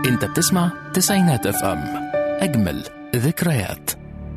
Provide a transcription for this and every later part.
انت بتسمع تسعينات اف ام اجمل ذكريات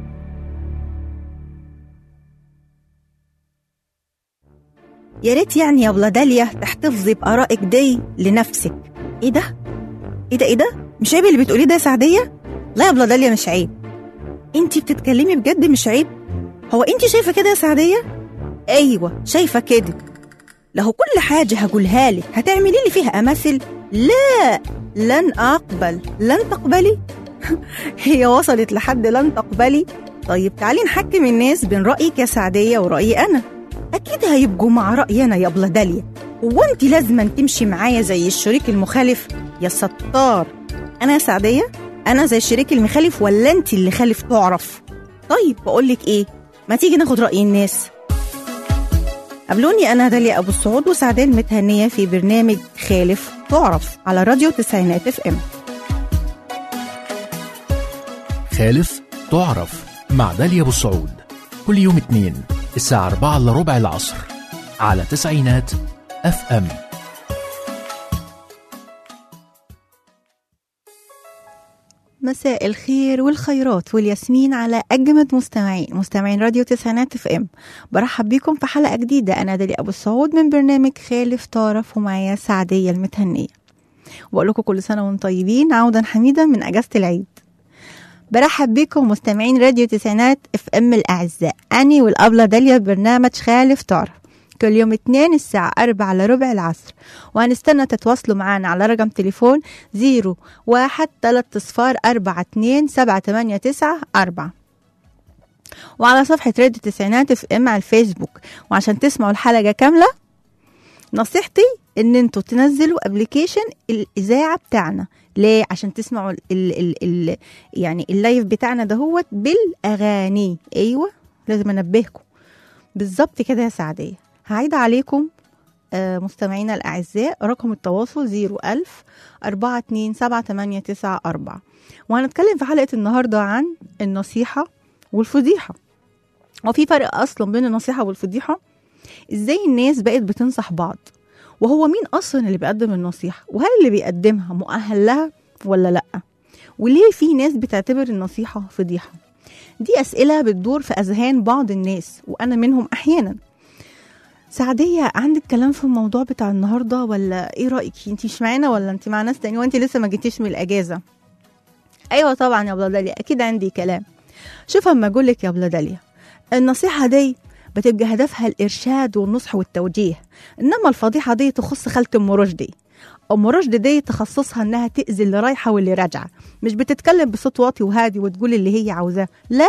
يا ريت يعني يا ابله داليا تحتفظي بارائك دي لنفسك ايه ده ايه ده ايه ده مش عيب اللي بتقوليه ده يا سعديه لا يا ابله داليا مش عيب انتي بتتكلمي بجد مش عيب هو انتي شايفه كده يا سعديه ايوه شايفه كده له كل حاجه هقولها لك هتعملي لي فيها اماثل لا لن اقبل لن تقبلي هي وصلت لحد لن تقبلي طيب تعالي نحكم الناس بين رايك يا سعديه ورايي انا اكيد هيبقوا مع رايي انا يا ابله داليا هو انت لازما تمشي معايا زي الشريك المخالف يا ستار انا يا سعديه انا زي الشريك المخالف ولا انت اللي خالف تعرف طيب بقول لك ايه ما تيجي ناخد راي الناس قابلوني انا داليا ابو السعود وسعديه المتهنيه في برنامج خالف تعرف على راديو تسعينات اف ام خالف تعرف مع داليا ابو السعود كل يوم اثنين الساعة 4 الا ربع العصر على تسعينات اف ام مساء الخير والخيرات والياسمين على أجمد مستمعين مستمعين راديو تسعينات اف ام برحب بيكم في حلقة جديدة أنا دالي أبو السعود من برنامج خالف طرف ومعايا سعدية المتهنية وبقول لكم كل سنة وانتم طيبين عودا حميدا من أجازة العيد برحب بكم مستمعين راديو تسعينات اف ام الأعزاء أني والأبلة داليا برنامج خالف طرف كل يوم اتنين الساعة أربعة على ربع العصر وهنستنى تتواصلوا معانا على رقم تليفون زيرو واحد تلات صفار أربعة اتنين سبعة تمانية تسعة أربعة وعلى صفحة راديو تسعينات اف ام على الفيسبوك وعشان تسمعوا الحلقة كاملة نصيحتي ان انتوا تنزلوا ابلكيشن الاذاعه بتاعنا ليه عشان تسمعوا ال ال ال ال يعني اللايف بتاعنا دهوت بالاغاني ايوه لازم انبهكم بالظبط كده يا سعديه هعيد عليكم آه، مستمعينا الأعزاء رقم التواصل 01000 427 وهنتكلم في حلقة النهاردة عن النصيحة والفضيحة وفي فرق أصلا بين النصيحة والفضيحة إزاي الناس بقت بتنصح بعض وهو مين أصلا اللي بيقدم النصيحة وهل اللي بيقدمها مؤهل لها ولا لأ وليه في ناس بتعتبر النصيحة فضيحة دي أسئلة بتدور في أذهان بعض الناس وأنا منهم أحيانا سعدية عندك كلام في الموضوع بتاع النهاردة ولا ايه رأيك انت مش معانا ولا انت مع ناس تاني وانت لسه ما جيتيش من الأجازة ايوه طبعا يا بلاداليا اكيد عندي كلام شوف اما اقول لك يا بلاداليا النصيحة دي بتبقى هدفها الإرشاد والنصح والتوجيه إنما الفضيحة دي تخص خالة أم رشدي أم رشدي دي تخصصها إنها تأذي اللي رايحة واللي راجعة مش بتتكلم بصوت واطي وهادي وتقول اللي هي عاوزاه لا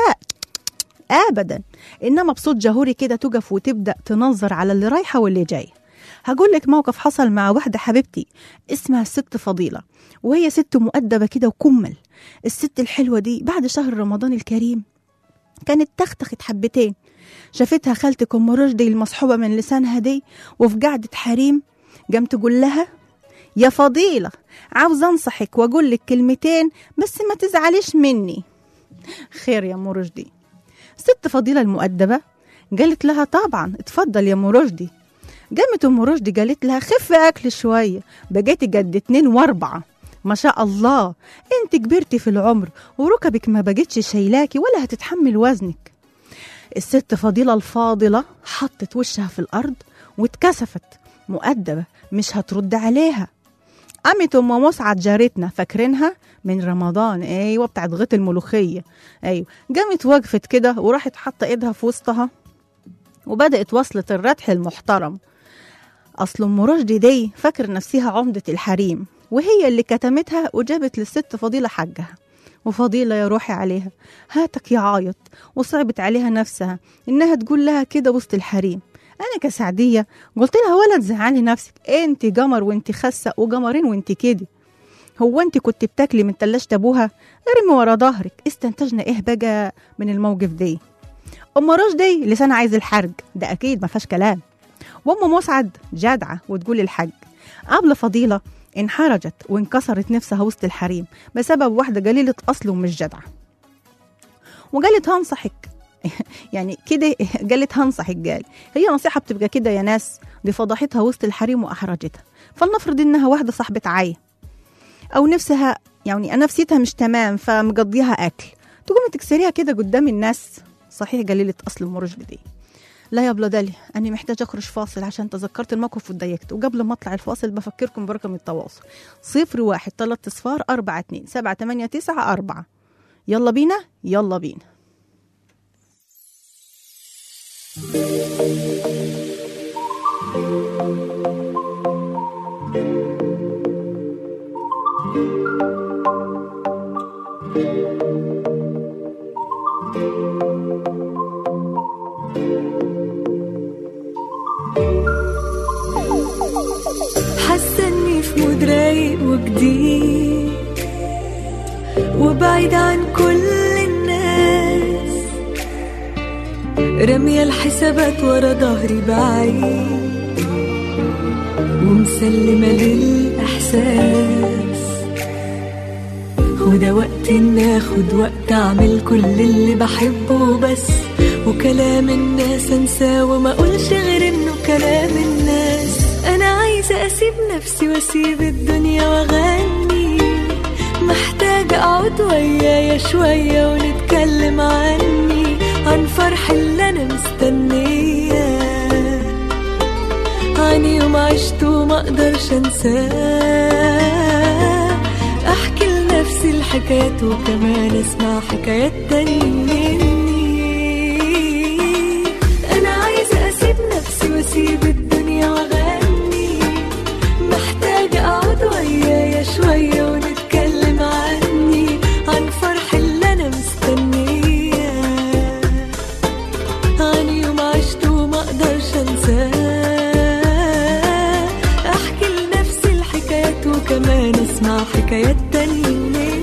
ابدا انما بصوت جهوري كده تقف وتبدا تنظر على اللي رايحه واللي جاي هقول لك موقف حصل مع واحده حبيبتي اسمها الست فضيله وهي ست مؤدبه كده وكمل الست الحلوه دي بعد شهر رمضان الكريم كانت تختخت حبتين شافتها خالتك ام رشدي المصحوبه من لسانها دي وفي قعده حريم قام تقول لها يا فضيله عاوز انصحك واقول لك كلمتين بس ما تزعليش مني خير يا ام رشدي ست فضيلة المؤدبة قالت لها طبعا اتفضل يا ام رشدي قامت ام رشدي قالت لها خف اكل شوية بقيتي قد اتنين واربعة ما شاء الله انت كبرتي في العمر وركبك ما بقتش شايلاكي ولا هتتحمل وزنك الست فضيلة الفاضلة حطت وشها في الأرض واتكسفت مؤدبة مش هترد عليها قامت ام مسعد جارتنا فاكرينها من رمضان ايوه بتاعت غيط الملوخيه ايوه قامت وقفت كده وراحت حاطه ايدها في وسطها وبدات وصلت الردح المحترم اصل ام رشدي دي فاكر نفسها عمده الحريم وهي اللي كتمتها وجابت للست فضيله حقها وفضيلة يا روحي عليها هاتك يا عايط وصعبت عليها نفسها إنها تقول لها كده وسط الحريم انا كسعديه قلت لها ولا تزعلي نفسك انت جمر وانت خسه وجمرين وانت كده هو انت كنت بتاكلي من تلاجة ابوها ارمي ورا ظهرك استنتجنا ايه بقى من الموقف دي ام رشدي لسان عايز الحرج ده اكيد ما فيهاش كلام وام مسعد جدعه وتقول الحج قبل فضيله انحرجت وانكسرت نفسها وسط الحريم بسبب واحده قليله اصل ومش جدعه وقالت هنصحك يعني كده قالت هنصحك قال هي نصيحه بتبقى كده يا ناس دي فضحتها وسط الحريم واحرجتها فلنفرض انها واحده صاحبه عايه او نفسها يعني نفسيتها مش تمام فمقضيها اكل تقومي تكسريها كده قدام الناس صحيح قليله اصل المرشد دي لا يا بلادالي أنا محتاجة أخرج فاصل عشان تذكرت الموقف واتضايقت وقبل ما أطلع الفاصل بفكركم برقم التواصل صفر واحد تلات صفار أربعة اتنين سبعة تمانية تسعة أربعة يلا بينا يلا بينا حاسة اني في مود رايق وجديد وبعيد عن كل الناس رامية الحسابات ورا ظهري بعيد ومسلمة للإحساس وده وقت إن آخد وقت أعمل كل اللي بحبه بس وكلام الناس أنساه وما أقولش غير إنه كلام الناس أنا عايزة أسيب نفسي وأسيب الدنيا وأغني محتاجة أقعد ويايا شوية ونتكلم عني عن فرح اللي أنا مستنياه عن يوم عشته وما أقدرش أنساه أحكي لنفسي الحكايات وكمان أسمع حكايات تاني مني أنا عايزة أسيب نفسي وأسيب الدنيا وأغني محتاجة أقعد ويايا شوية ونتكلم عني عن فرح اللي أنا مستنياه عن يوم عشته وما أقدرش أنساه أحكي لنفسي الحكايات وكمان أسمع حكايات تانية مني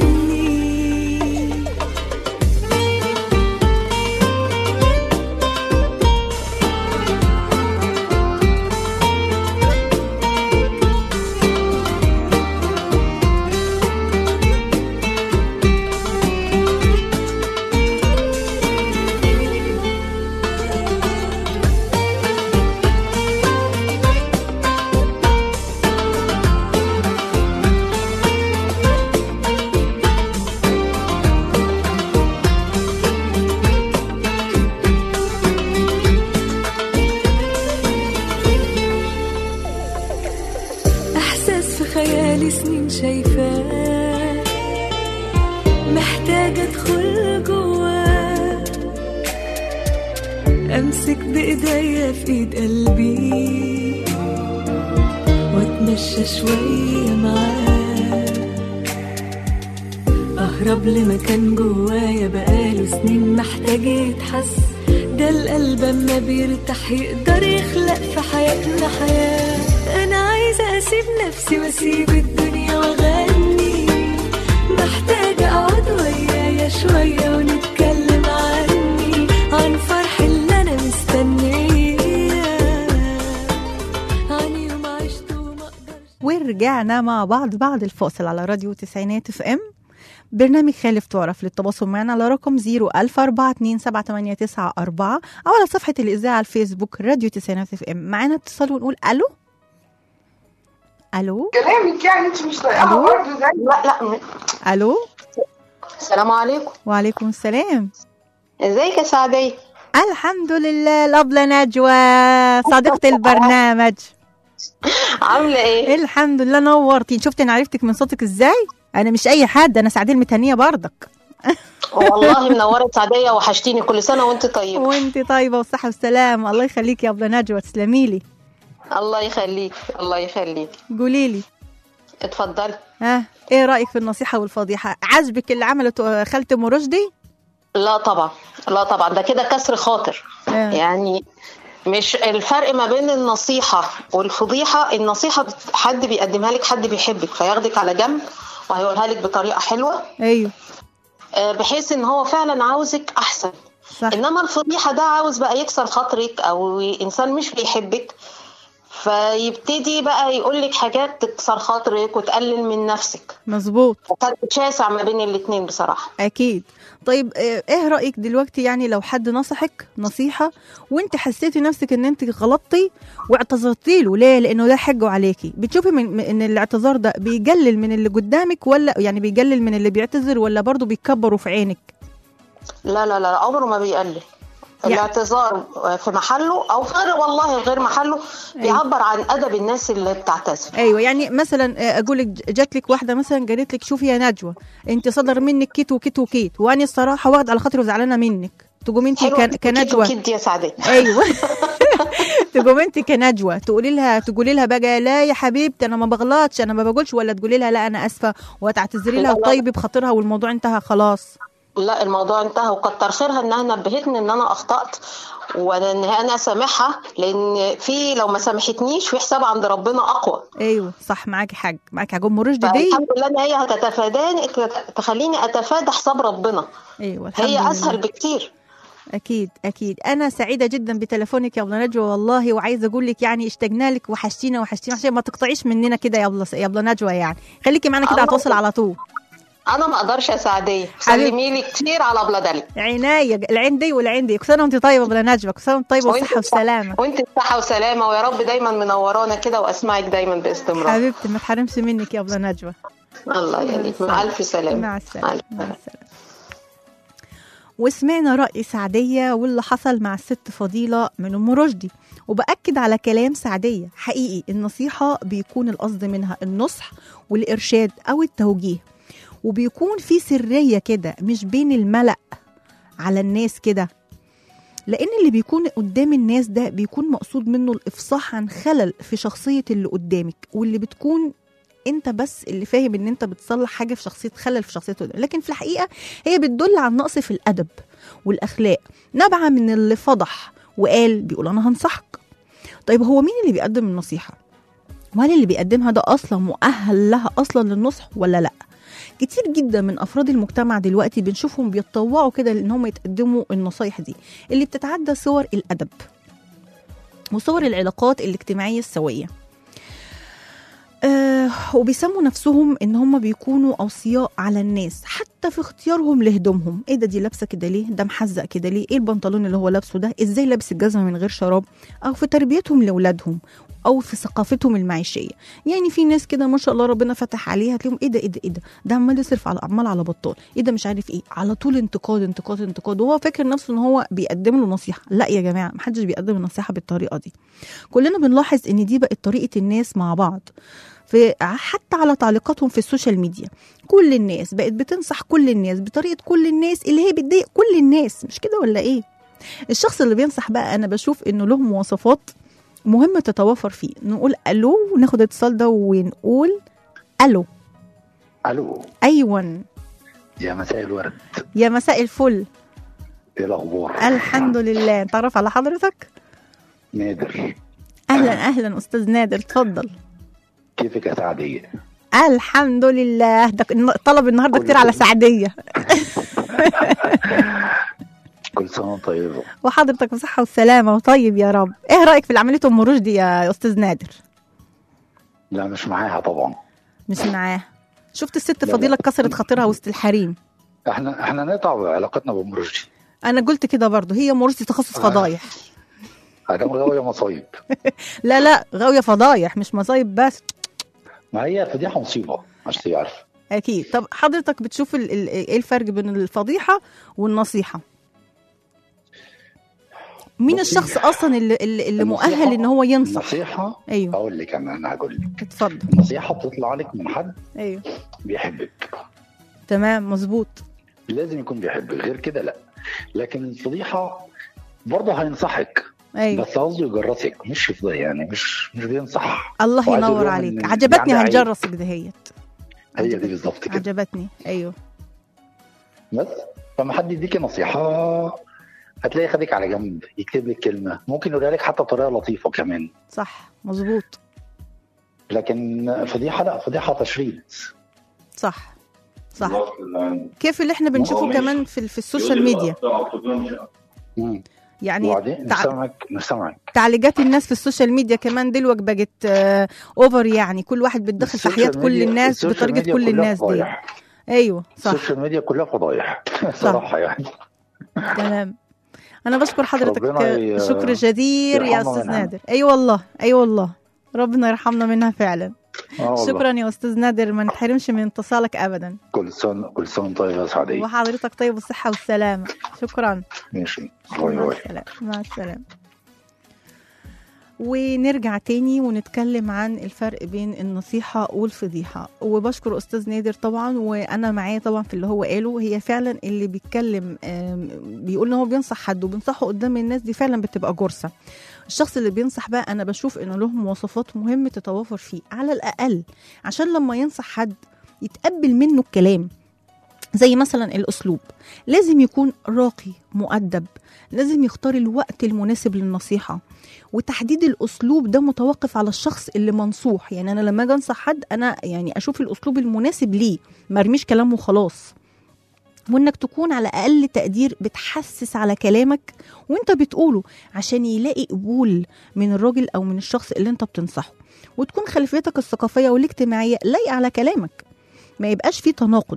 إحساس في خيالي سنين شايفاه محتاجة أدخل جواه أمسك بإيديا في إيد قلبي وأتمشى شوية معاه أهرب لمكان جوايا بقاله سنين محتاج يتحس ده القلب أما بيرتاح يقدر يخلق في حياتنا حياة أنا عايزة أسيب نفسي وأسيب الدنيا وأغني محتاجة أقعد ويايا شوية ونتكلم عني عن فرح اللي أنا مستنياه عن يوم عشته وما أقدرش ورجعنا مع بعض بعد الفاصل على راديو تسعينات اف ام برنامج خالف تعرف للتواصل معنا على رقم 010427894 أو على صفحة الإذاعة على الفيسبوك راديو تسعينات اف ام معانا اتصال ونقول ألو ألو كلامك يعني انت مش طايقاها ألو؟ برضه زي لا لا م- ألو السلام عليكم وعليكم السلام ازيك يا سعدية الحمد لله الأبلة نجوى صديقة البرنامج عاملة ايه؟ الحمد لله نورتي شفت انا عرفتك من صوتك ازاي انا مش اي حد انا سعديه المتهنيه برضك والله منورة سعدية وحشتيني كل سنة وانت طيبة وانت طيبه والصحه والسلامه الله يخليك يا ابله نجوى تسلمي لي الله يخليك الله يخليك قولي لي اتفضلي ها ايه رايك في النصيحه والفضيحه عجبك اللي عملته خالتي ام رشدي لا طبعا لا طبعا ده كده كسر خاطر آه. يعني مش الفرق ما بين النصيحة والفضيحة النصيحة بت- حد بيقدمها لك حد بيحبك فياخدك على جنب وهيقولها لك بطريقة حلوة ايوه آه، بحيث ان هو فعلا عاوزك احسن صح انما الفضيحه ده عاوز بقى يكسر خاطرك او انسان مش بيحبك فيبتدي بقى يقول لك حاجات تكسر خاطرك وتقلل من نفسك مظبوط وكان شاسع ما بين الاتنين بصراحة اكيد طيب آه، ايه رايك دلوقتي يعني لو حد نصحك نصيحه وانت حسيتي نفسك ان انت غلطتي واعتذرتي له ليه لانه ده حقه عليكي بتشوفي من من- ان الاعتذار ده بيقلل من اللي قدامك ولا يعني بيقلل من اللي بيعتذر ولا برضه بيكبروا في عينك لا لا لا عمره ما بيقلل يعني- الاعتذار في محله او في غير والله غير محله بيعبر عن ادب الناس اللي بتعتذر ايوه يعني مثلا آه، اقول لك جات لك واحده مثلا قالت لك شوفي يا نجوى انت صدر منك كيت وكيت وكيت وانا الصراحه واخد على خاطري وزعلانه منك تقوم انت حلوة كن- كده كنجوى كده يا سعدية ايوه تقوم انت كنجوى تقولي لها تقولي لها بقى لا يا حبيبتي انا ما بغلطش انا ما بقولش ولا تقولي لها لا انا اسفه وتعتذري لها لا، لا. وطيبي بخاطرها والموضوع انتهى خلاص لا الموضوع انتهى وكتر خيرها انها نبهتني ان انا اخطات وان انا اسامحها لان في لو ما سامحتنيش في حساب عند ربنا اقوى ايوه صح معاكي حاج معاكي حاج ام رشدي دي فالحمد لله ان هي هتتفاداني تخليني اتفادى حساب ربنا ايوه الحمد هي لله. اسهل بكتير اكيد اكيد انا سعيده جدا بتليفونك يا ابله نجوى والله وعايزه اقول لك يعني اشتقنا لك وحشتينا وحشتينا عشان ما تقطعيش مننا كده يا ابله يا ابله نجوى يعني خليكي معانا كده الله على تواصل على طول انا ما اقدرش يا سعديه حبيبتي. سلمي لي كتير على بلادلي عناية العين دي والعين دي كل سنه وانت طيبه يا ابله نجوى كل سنه وانت طيبه وانت وصحه وسلامه وانت بصحه وسلامه ويا رب دايما منورانا كده واسمعك دايما باستمرار حبيبتي ما تحرمش منك يا ابله نجوى الله يخليك مع الف سلامه مع مع السلامة الف مع السلامة وسمعنا رأي سعدية واللي حصل مع الست فضيلة من أم رشدي وبأكد على كلام سعدية حقيقي النصيحة بيكون القصد منها النصح والإرشاد أو التوجيه وبيكون في سرية كده مش بين الملأ على الناس كده لأن اللي بيكون قدام الناس ده بيكون مقصود منه الإفصاح عن خلل في شخصية اللي قدامك واللي بتكون انت بس اللي فاهم ان انت بتصلح حاجه في شخصيه خلل في شخصيته ده. لكن في الحقيقه هي بتدل على النقص في الادب والاخلاق نابعه من اللي فضح وقال بيقول انا هنصحك طيب هو مين اللي بيقدم النصيحه وهل اللي بيقدمها ده اصلا مؤهل لها اصلا للنصح ولا لا كتير جدا من افراد المجتمع دلوقتي بنشوفهم بيتطوعوا كده ان هم يتقدموا النصايح دي اللي بتتعدى صور الادب وصور العلاقات الاجتماعيه السويه آه وبيسموا نفسهم ان هم بيكونوا اوصياء على الناس حتى في اختيارهم لهدومهم ايه ده دي لابسه كده ليه ده محزق كده ليه ايه البنطلون اللي هو لابسه ده ازاي لابس الجزمه من غير شراب او في تربيتهم لاولادهم او في ثقافتهم المعيشيه يعني في ناس كده ما شاء الله ربنا فتح عليها تلاقيهم ايه ده ايه ده ايه ده ده عمال يصرف على عمال على بطال ايه ده مش عارف ايه على طول انتقاد انتقاد انتقاد وهو فاكر نفسه ان هو بيقدم له نصيحه لا يا جماعه محدش بيقدم النصيحه بالطريقه دي كلنا بنلاحظ ان دي بقت طريقه الناس مع بعض في حتى على تعليقاتهم في السوشيال ميديا كل الناس بقت بتنصح كل الناس بطريقه كل الناس اللي هي بتضايق كل الناس مش كده ولا ايه الشخص اللي بينصح بقى انا بشوف انه له مواصفات مهمه تتوافر فيه نقول الو وناخد الاتصال ده ونقول الو الو ايوه يا مساء الورد يا مساء الفل ايه الاخبار الحمد لله نتعرف على حضرتك نادر اهلا اهلا استاذ نادر اتفضل كيفك يا سعديه الحمد لله ده طلب النهارده كله كتير على تمام. سعديه كل سنه وانت طيبه وحضرتك بصحة وسلامة وطيب يا رب ايه رأيك في عملية ام رشدي يا استاذ نادر لا مش معاها طبعا مش معاه شفت الست لا. فضيلة كسرت خاطرها وسط الحريم احنا احنا نقطع علاقتنا بام رشدي انا قلت كده برضو هي ام رشدي تخصص آه. فضايح ادام غاويه مصايب لا لا غاوية فضايح مش مصايب بس ما هي فضيحه مصيبه عشان تبقى عارف اكيد طب حضرتك بتشوف ال- ال- ايه الفرق بين الفضيحة والنصيحة مين بصي، الشخص اصلا اللي اللي, اللي النصيحة- مؤهل ان هو ينصح النصيحه ايوه اقول لك انا انا هقول لك اتفضل النصيحه بتطلع لك من حد ايوه بيحبك تمام مظبوط لازم يكون بيحبك غير كده لا لكن الفضيحه برضه هينصحك ايوه بس قصده يجرسك مش فضيحه يعني مش مش بينصح الله وعايز أقول ينور لهم عليك إن عجبتني يعني عيب. هنجرسك دهيت هي دي عجبتني. بالظبط كده عجبتني ايوه بس فما حد يديكي نصيحه هتلاقي خدك على جنب يكتب لك كلمه ممكن يقولها لك حتى بطريقه لطيفه كمان صح مظبوط لكن فضيحه لا فضيحه تشريد صح صح كيف اللي احنا بنشوفه كمان في في السوشيال ميديا مم. يعني وبعدين تع- نسمعك نسمعك تعليقات الناس في السوشيال ميديا كمان دلوقتي بقت آه، اوفر يعني كل واحد بيتدخل في حياه السوشيال كل ميديا- الناس السوشيال بطريقه ميديا كل كلها الناس دي فضايح. ايوه صح السوشيال ميديا كلها فضايح صراحه يعني تمام انا بشكر حضرتك ربنا ي- شكر جزير يا يرحمنا استاذ منها. نادر اي أيوة والله اي أيوة والله ربنا يرحمنا منها فعلا آه والله. شكرا يا استاذ نادر ما نتحرمش من اتصالك ابدا كل سنه كل سنه طيب يا سعديه وحضرتك طيب بالصحه والسلامه شكرا ماشي باي مع باي السلامة مع السلامة ونرجع تاني ونتكلم عن الفرق بين النصيحة والفضيحة وبشكر أستاذ نادر طبعا وأنا معاه طبعا في اللي هو قاله هي فعلا اللي بيتكلم آم، بيقول إن هو بينصح حد وبينصحه قدام الناس دي فعلا بتبقى جرسة الشخص اللي بينصح بقى أنا بشوف إنه له مواصفات مهم تتوافر فيه على الأقل عشان لما ينصح حد يتقبل منه الكلام زي مثلا الأسلوب لازم يكون راقي مؤدب لازم يختار الوقت المناسب للنصيحة وتحديد الأسلوب ده متوقف على الشخص اللي منصوح يعني أنا لما أجي أنصح حد أنا يعني أشوف الأسلوب المناسب ليه ما ارميش كلامه وخلاص وانك تكون على اقل تقدير بتحسس على كلامك وانت بتقوله عشان يلاقي قبول من الراجل او من الشخص اللي انت بتنصحه وتكون خلفيتك الثقافيه والاجتماعيه لايقه على كلامك ما يبقاش فيه تناقض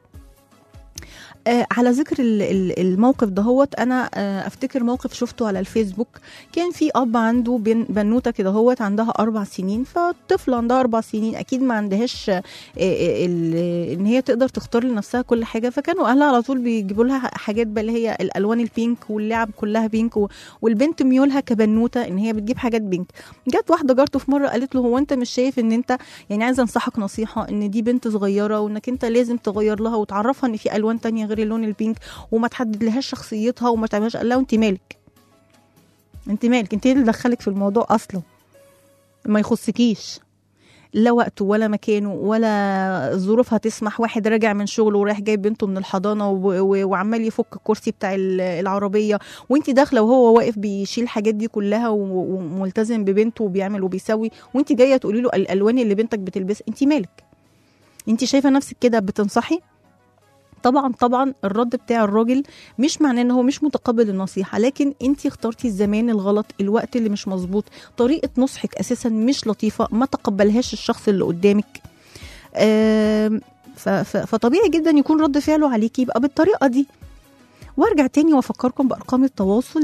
آه على ذكر ال- ال- الموقف دهوت انا آه افتكر موقف شفته على الفيسبوك كان في اب عنده بن بنوته كده هوت عندها اربع سنين فالطفل عندها اربع سنين اكيد ما عندهاش آه، آه، ال- ان هي تقدر تختار لنفسها كل حاجه فكانوا اهلها على طول بيجيبوا لها حاجات بقى اللي هي الالوان البينك واللعب كلها بينك و- والبنت ميولها كبنوته ان هي بتجيب حاجات بينك جت واحده جارته في مره قالت له هو انت مش شايف ان انت يعني عايزه انصحك نصيحه ان دي بنت صغيره وانك انت لازم تغير لها وتعرفها ان في الوان تانية غير اللون البينك وما تحدد لهاش شخصيتها وما تعملهاش قال لها انت مالك انت مالك انت ايه اللي دخلك في الموضوع اصلا ما يخصكيش لا وقته ولا مكانه ولا ظروفها تسمح واحد راجع من شغله ورايح جايب بنته من الحضانه و- و- وعمال يفك الكرسي بتاع ال- العربيه وانت داخله وهو واقف بيشيل الحاجات دي كلها و- وملتزم ببنته وبيعمل وبيسوي وانت جايه تقولي له الالوان اللي بنتك بتلبسها انت مالك انت شايفه نفسك كده بتنصحي طبعا طبعا الرد بتاع الراجل مش معناه ان هو مش متقبل النصيحه لكن انت اخترتي الزمان الغلط الوقت اللي مش مظبوط طريقه نصحك اساسا مش لطيفه ما تقبلهاش الشخص اللي قدامك آم، ف- ف- فطبيعي جدا يكون رد فعله عليكي يبقى بالطريقه دي وارجع تاني وافكركم بارقام التواصل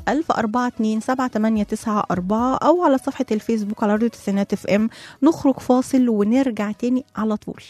010427894 او على صفحه الفيسبوك على راديو تسعينات اف ام نخرج فاصل ونرجع تاني على طول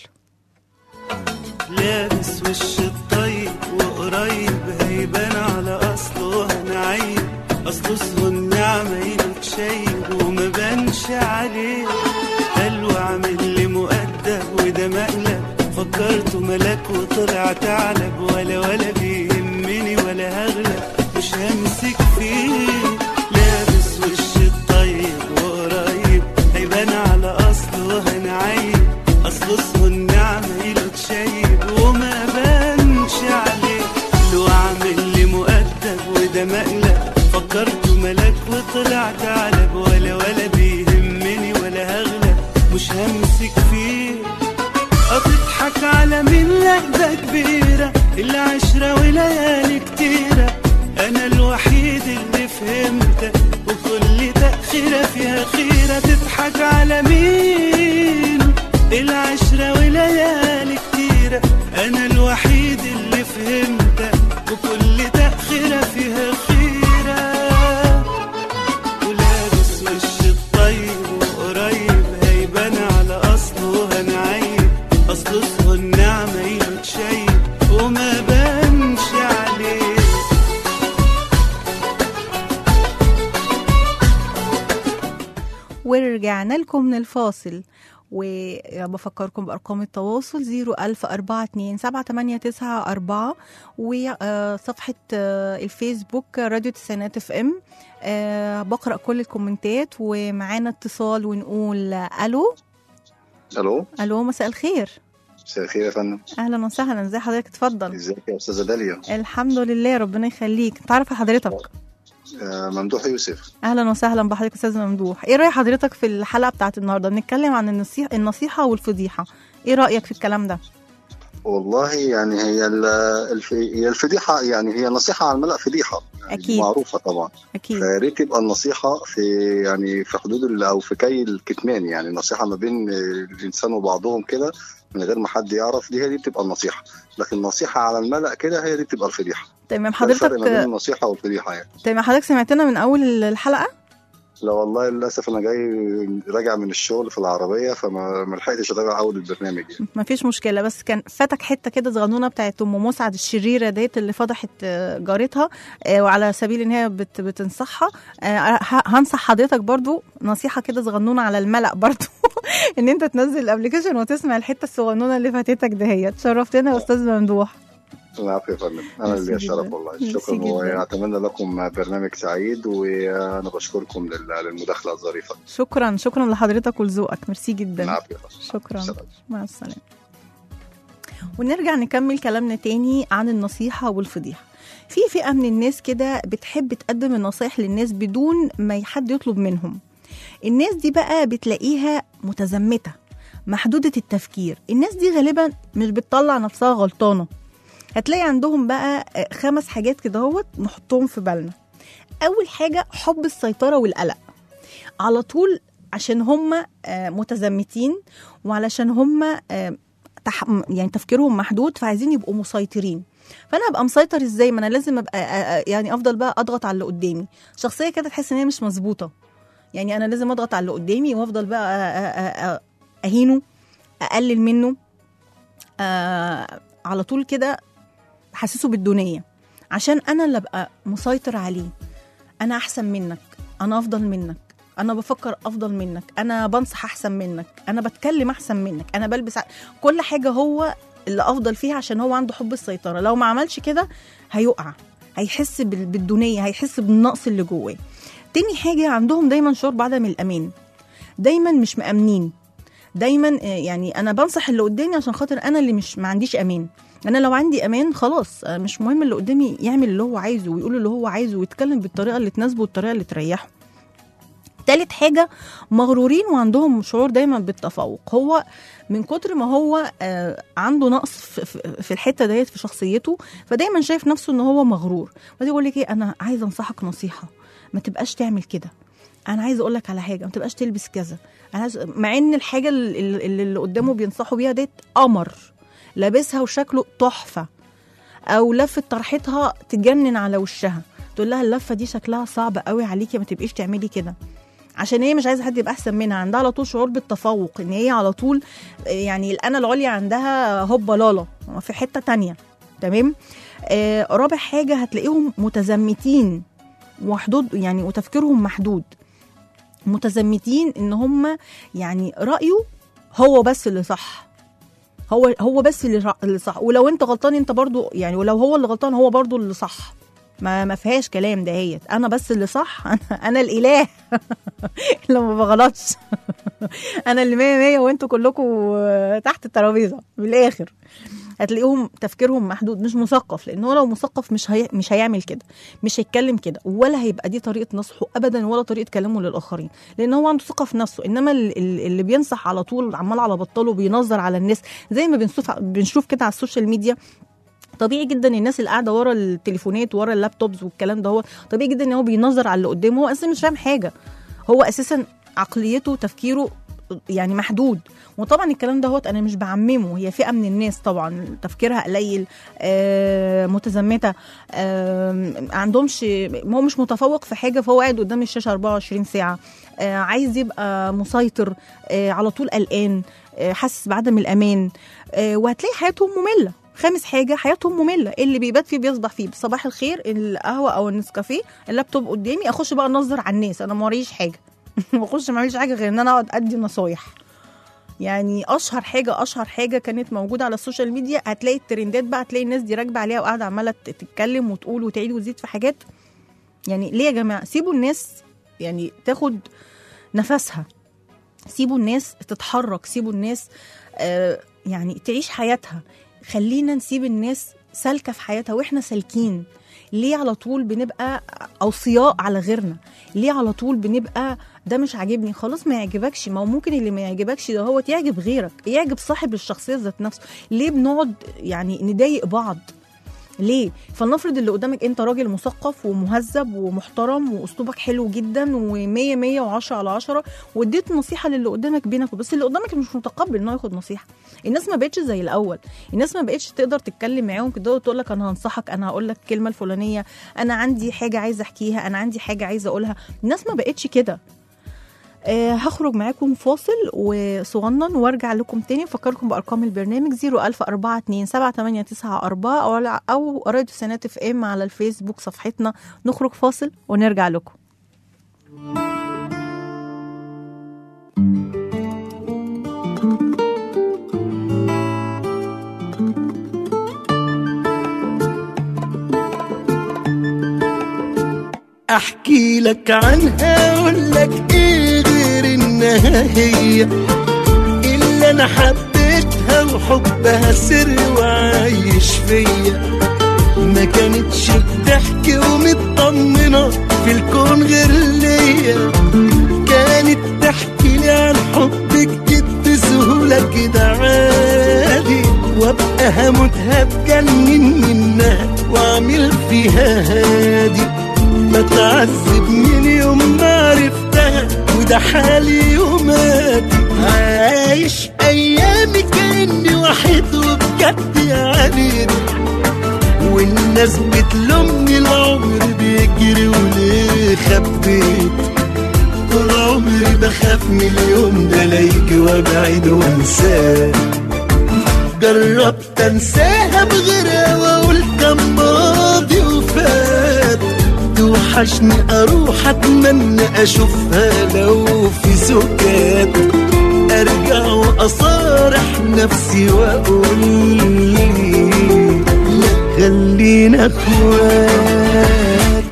لابس وش الطيب وقريب هيبان على اصله هنعيب اصله اسمه النعمة يلك شايب وما بانش عليه حلو عامل لي مؤدب وده مقلب فكرته ملاك وطلع ثعلب ولا ولا بيهمني ولا هغلب مش همسك فيه لابس وش الطيب وقريب هيبان على اصله هنعيب اصله اسمه النعمة يلك شايب وما بانش عليه لو عامل لي مؤدب وده مقلب فكرته ملاك وطلع ثعلب ولا ولا بيهمني ولا هغلب مش همسك فيه هتضحك على مين لهبة كبيرة العشرة وليالي كتيرة أنا الوحيد اللي فهمتك وكل تأخيرة فيها خيرة تضحك على مين العشرة وليالي كتيرة أنا الوحيد اللي فهمتك وكل تأخيرة فيها خيرة ولابس وش الطيب وقريب هيبان على اصله هنعيب اصله اسمه النعمة يتشيب وما بانش عليه ورجعنا لكم من الفاصل وبفكركم بأرقام التواصل 010427894 وصفحة الفيسبوك راديو تسعينات اف ام آه، بقرأ كل الكومنتات ومعانا اتصال ونقول ألو الو ألو مساء الخير مساء الخير يا فندم أهلا وسهلا ازي حضرتك اتفضل ازيك يا استاذه داليا الحمد لله ربنا يخليك تعرف حضرتك آه، ممدوح يوسف اهلا وسهلا بحضرتك استاذ ممدوح ايه راي حضرتك في الحلقه بتاعت النهارده بنتكلم عن النصيحه النصيحه والفضيحه ايه رايك في الكلام ده والله يعني هي ال- الف... هي الفضيحه يعني هي نصيحه على الملأ فضيحه يعني أكيد. معروفه طبعا اكيد فيا ريت تبقى النصيحه في يعني في حدود ال- او في كي الكتمان يعني نصيحه ما بين الانسان وبعضهم كده من غير ما حد يعرف دي هي دي بتبقى النصيحه لكن نصيحه على الملأ كده هي دي بتبقى الفضيحه تمام ده الفرق ما بين حضرتك النصيحه والفضيحه يعني تمام حضرتك سمعتنا من اول الحلقه لا والله للاسف انا جاي راجع من الشغل في العربيه فما ما لحقتش اتابع اول البرنامج يعني. ما فيش مشكله بس كان فاتك حته كده صغنونه بتاعت ام مسعد الشريره ديت اللي فضحت آه، جارتها آه، وعلى سبيل ان هي بت بتنصحها آه، ه- هنصح حضرتك برضو نصيحه كده صغنونه على الملأ برضو ان انت تنزل الابلكيشن وتسمع الحته الصغنونه اللي فاتتك دهيت شرفتنا يا استاذ ممدوح العفو يا فندم انا ميرسي اللي الشرف جداً. والله ميرسي شكرا جداً. واتمنى لكم برنامج سعيد وانا بشكركم لل- للمداخله الظريفه شكرا شكرا لحضرتك ولذوقك ميرسي جدا العفو يا فندم شكرا سلام. مع السلامة ونرجع نكمل كلامنا تاني عن النصيحة والفضيحة في فئة من الناس كده بتحب تقدم النصايح للناس بدون ما حد يطلب منهم الناس دي بقى بتلاقيها متزمتة محدودة التفكير الناس دي غالبا مش بتطلع نفسها غلطانة هتلاقي عندهم بقى آه، خمس حاجات كده هوت نحطهم في بالنا أول حاجة حب السيطرة والقلق على طول عشان هم متزمتين وعلشان هم آه، تح... يعني تفكيرهم محدود فعايزين يبقوا مسيطرين فانا ابقى مسيطر ازاي ما انا لازم ابقى آه، آه، يعني افضل بقى اضغط على اللي قدامي شخصيه كده تحس ان هي مش مظبوطه يعني انا لازم اضغط على اللي قدامي وافضل بقى آه، آه، آه، اهينه اقلل منه آه على طول كده حسسه بالدونيه عشان انا اللي ابقى مسيطر عليه انا احسن منك انا افضل منك انا بفكر افضل منك انا بنصح احسن منك انا بتكلم احسن منك انا بلبس ع- كل حاجه هو اللي افضل فيها عشان هو عنده حب السيطره لو ما عملش كده هيقع هيحس بال- بالدونيه هيحس بالنقص اللي جواه تاني حاجه عندهم دايما شعور بعدم الامان دايما مش مامنين دايما آه، يعني انا بنصح اللي قدامي عشان خاطر انا اللي مش ما عنديش امان انا لو عندي امان خلاص آه، مش مهم اللي قدامي يعمل اللي هو عايزه ويقول اللي هو عايزه ويتكلم بالطريقه اللي تناسبه والطريقه اللي تريحه تالت حاجة مغرورين وعندهم شعور دايما بالتفوق هو من كتر ما هو آه، عنده نقص في- في في الحتة ديت في شخصيته فدايما شايف نفسه ان هو مغرور فدي يقول لك ايه انا عايزة انصحك نصيحة ما تبقاش تعمل كده انا عايزه اقول لك على حاجه ما تبقاش تلبس كذا انا عايز مع ان الحاجه اللي, اللي اللي قدامه بينصحوا بيها ديت قمر لابسها وشكله تحفه او لفه طرحتها تجنن على وشها تقول لها اللفه دي شكلها صعب قوي عليكي ما تبقيش تعملي كده عشان هي مش عايزه حد يبقى احسن منها عندها على طول شعور بالتفوق ان هي على طول آه، يعني الانا العليا عندها هوبا لالا في حته تانية تمام آه رابع حاجه هتلاقيهم متزمتين وحدود يعني وتفكيرهم محدود متزمتين ان هم يعني رايه هو بس اللي صح هو هو بس اللي را- اللي صح ولو انت غلطان انت برضو يعني ولو هو اللي غلطان هو برضو اللي صح ما ما فيهاش كلام دهيت انا بس اللي صح انا انا الاله اللي ما بغلطش انا اللي مية مية وانتوا كلكم تحت الترابيزه بالاخر هتلاقيهم تفكيرهم محدود مش مثقف لان هو لو مثقف مش هي... مش هيعمل كده مش هيتكلم كده ولا هيبقى دي طريقه نصحه ابدا ولا طريقه كلامه للاخرين لان هو عنده ثقه في نفسه انما ال- ال- اللي بينصح على طول عمال على بطاله بينظر على الناس زي ما بنشوف بنشوف كده على السوشيال ميديا طبيعي جدا الناس اللي قاعده ورا التليفونات ورا اللابتوبز والكلام ده هو طبيعي جدا ان هو بينظر على اللي قدامه هو اساسا مش فاهم حاجه هو اساسا عقليته وتفكيره يعني محدود وطبعا الكلام ده هو انا مش بعممه هي فئه من الناس طبعا تفكيرها قليل آه متزمته آه ما عندهمش هو مش متفوق في حاجه فهو قاعد قدام الشاشه 24 ساعه آه عايز يبقى مسيطر آه على طول قلقان آه حاسس بعدم الامان آه وهتلاقي حياتهم ممله خامس حاجه حياتهم ممله اللي بيبات فيه بيصبح فيه صباح الخير القهوه او النسكافيه اللابتوب قدامي اخش بقى انظر على الناس انا ما وريش حاجه ما اخش ما اعملش حاجه غير ان انا اقعد ادي نصايح يعني اشهر حاجه اشهر حاجه كانت موجوده على السوشيال ميديا هتلاقي الترندات بقى هتلاقي الناس دي راكبه عليها وقاعده عماله تتكلم وتقول وتعيد وتزيد في حاجات يعني ليه يا جماعه سيبوا الناس يعني تاخد نفسها سيبوا الناس تتحرك سيبوا الناس آه يعني تعيش حياتها خلينا نسيب الناس سالكه في حياتها واحنا سالكين ليه على طول بنبقى اوصياء على غيرنا ليه على طول بنبقى ده مش عاجبني خلاص ما يعجبكش ما هو ممكن اللي ما يعجبكش ده هو يعجب غيرك يعجب صاحب الشخصيه ذات نفسه ليه بنقعد يعني نضايق بعض ليه فلنفرض اللي قدامك انت راجل مثقف ومهذب ومحترم واسلوبك حلو جدا و100 100 و10 على 10 واديت نصيحه للي قدامك بينك بس اللي قدامك مش متقبل انه ياخد نصيحه الناس ما بقتش زي الاول الناس ما بقتش تقدر تتكلم معاهم كده وتقول لك انا هنصحك انا هقول لك الكلمه الفلانيه انا عندي حاجه عايزه احكيها انا عندي حاجه عايزه اقولها الناس ما بقتش كده آه هخرج معاكم فاصل وصغنن وارجع لكم تاني افكركم بارقام البرنامج 010427894 او او راديو سنات اف ام على الفيسبوك صفحتنا نخرج فاصل ونرجع لكم احكي لك عنها اقول لك ايه غير انها هي اللي انا حبيتها وحبها سر وعايش فيا ما كانتش بتحكي ومطمنة في الكون غير ليا كانت تحكي لي عن حب جديد بسهولة كده عادي وابقى هموتها بجنن منها واعمل فيها هادي بتعذب من يوم ما عرفتها وده حالي يوماتي عايش ايامي كاني وحيد وبجد يعني والناس بتلومني العمر بيجري وليه خبيت طول عمري بخاف من اليوم ده لا يجي وابعد وانساه جربت انساها بغيرها واقول كان ماضي وفات توحشني اروح اتمنى اشوفها لو في سكات ارجع واصارح نفسي واقول لا خلينا اخوات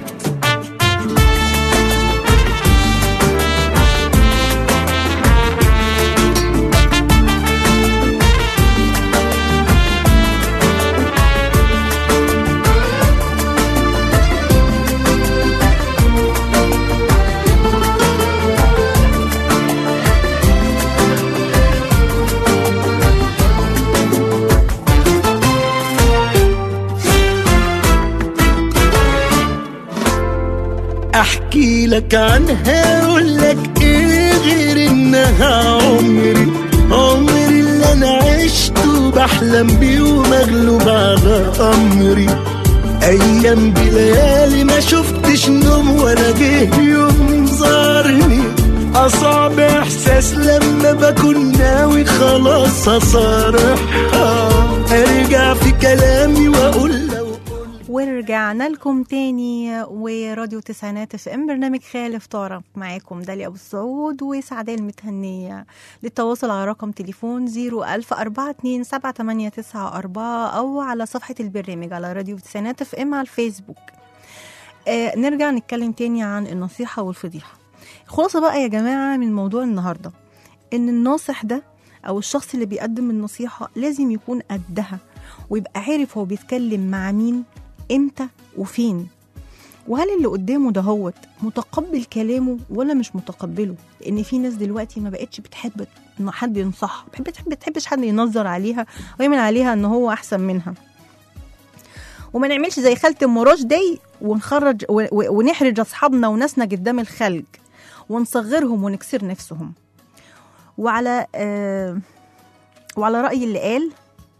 احكي لك عنها اقول لك ايه غير انها عمري عمري اللي انا عشته بحلم بيه ومغلوب على امري ايام بليالي ما شفتش نوم ولا جه يوم زارني اصعب احساس لما بكون ناوي خلاص اصارحها ارجع في كلامي واقول لو ورجعنا لكم تاني وراديو تسعينات اف ام برنامج خالف تعرف معاكم داليا ابو السعود وسعداء المتهنية للتواصل على رقم تليفون 010427894 او على صفحة البرنامج على راديو تسعينات اف ام على الفيسبوك آه نرجع نتكلم تاني عن النصيحة والفضيحة الخلاصة بقى يا جماعة من موضوع النهاردة ان الناصح ده او الشخص اللي بيقدم النصيحة لازم يكون قدها ويبقى عارف هو بيتكلم مع مين امتى وفين وهل اللي قدامه ده هوت متقبل كلامه ولا مش متقبله لان في ناس دلوقتي ما بقتش بتحب ان حد ينصحها بتحب بتحب بتحبش حد ينظر عليها ويعمل عليها ان هو احسن منها وما نعملش زي خالة ام رشدي ونخرج و- و- ونحرج اصحابنا وناسنا قدام الخلق ونصغرهم ونكسر نفسهم وعلى آه وعلى رأي اللي قال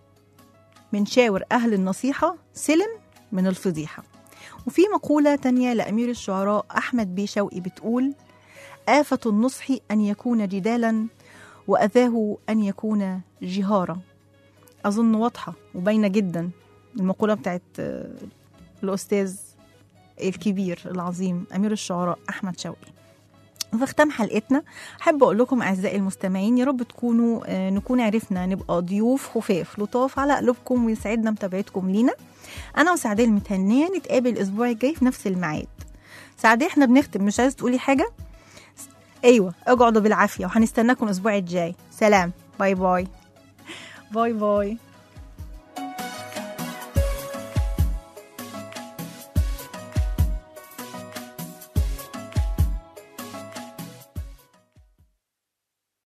بنشاور أهل النصيحة سلم من الفضيحة وفي مقولة تانية لأمير الشعراء أحمد بيه شوقي بتقول آفة النصح أن يكون جدالا وأذاه أن يكون جهارا أظن واضحة وباينة جدا المقولة بتاعت آه، الأستاذ الكبير العظيم أمير الشعراء أحمد شوقي وفي ختام حلقتنا احب اقول لكم اعزائي المستمعين يا رب تكونوا آه، نكون عرفنا نبقى ضيوف خفاف لطاف على قلوبكم ويسعدنا متابعتكم لينا انا وسعداء المتهنيه نتقابل الاسبوع الجاي في نفس الميعاد سعداء احنا بنختم مش عايز تقولي حاجه ايوه اقعدوا بالعافيه وهنستناكم الاسبوع الجاي سلام باي باي باي باي